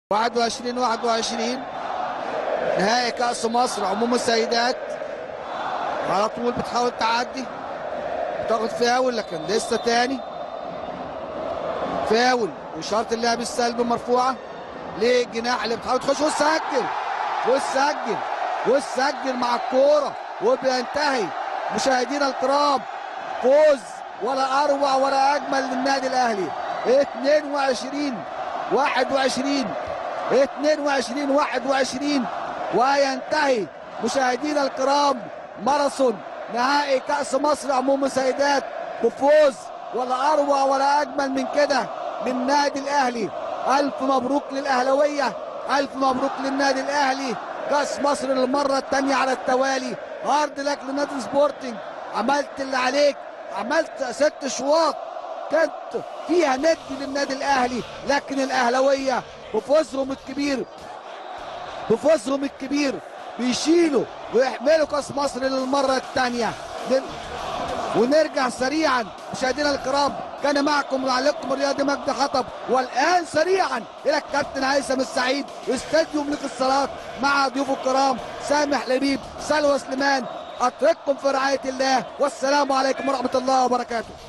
21 21 نهائي كأس مصر عموم السيدات على طول بتحاول تعدي بتاخد فاول لكن لسه تاني فاول وإشارة اللعب السلبي مرفوعة للجناح اللي بتحاول تخش وتسجل وتسجل وتسجل مع الكورة وبينتهي مشاهدينا الكرام فوز ولا أروع ولا أجمل للنادي الأهلي 22 21 22 21 وينتهي مشاهدينا الكرام ماراثون نهائي كأس مصر عموم السيدات بفوز ولا أروع ولا أجمل من كده للنادي الأهلي ألف مبروك للأهلوية ألف مبروك للنادي الأهلي كأس مصر للمرة الثانية على التوالي هارد لك لنادي سبورتنج عملت اللي عليك عملت ست شواط كانت فيها ند للنادي الاهلي لكن الاهلاويه بفوزهم الكبير بفوزهم الكبير بيشيلوا ويحملوا كاس مصر للمره الثانيه ونرجع سريعا مشاهدينا الكرام كان معكم معلقكم الرياضي مجدي حطب والان سريعا الى الكابتن هيثم السعيد استاديوم لك الصلاه مع ضيوفه الكرام سامح لبيب سلوى سليمان اترككم في رعايه الله والسلام عليكم ورحمه الله وبركاته